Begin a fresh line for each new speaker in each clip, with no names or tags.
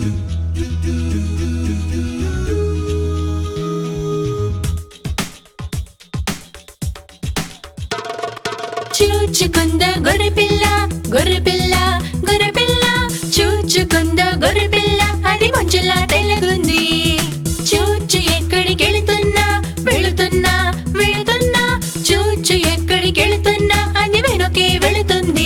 చూచుకుంద గొర్రెపిల్ల గొర్రెపిల్ల గొర్రెపిల్ల చూచుకుంద గొర్రెపిల్ల అది మంచులా తెలగుంది చూచు ఎక్కడికి వెళుతున్నా వెళుతున్నా వెళుతున్నా చూచు ఎక్కడికి వెళుతున్నా అది వెనుకే వెళుతుంది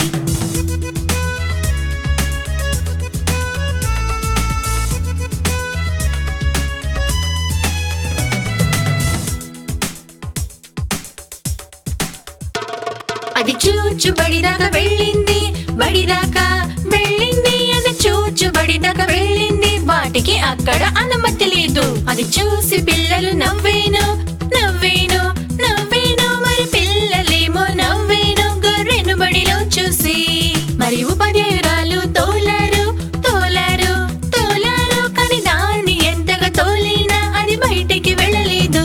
అది చూచు బడిదాకా వెళ్ళింది బడిదాకా వెళ్ళింది అది చూచు బడిదాకా వెళ్ళింది వాటికి అక్కడ అనుమతి లేదు అది చూసి పిల్లలు నవ్వేను నవ్వేను నవ్వేను మరి పిల్లలేమో నవ్వేను గొర్రెను బడిలో చూసి మరి ఉపాధ్యాయురాలు తోలారు తోలారు తోలారు కానీ దాన్ని ఎంతగా తోలినా అది బయటికి వెళ్ళలేదు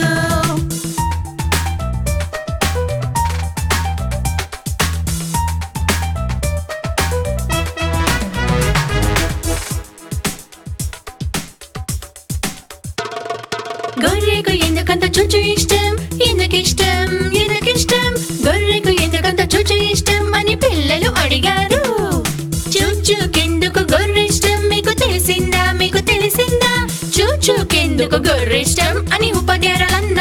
గొర్రెకు ఎందుకంత చుచ్చు ఇష్టం ఎందుకు ఇష్టం ఎందుకు ఇష్టం గొర్రెకు ఎందుకంత చుచ్చు ఇష్టం అని పిల్లలు అడిగారు చూచుకెందుకు గొర్రె ఇష్టం మీకు తెలిసిందా మీకు తెలిసిందా చూచుకెందుకు గొర్రె ఇష్టం అని ఉపాధ్యాయురాలు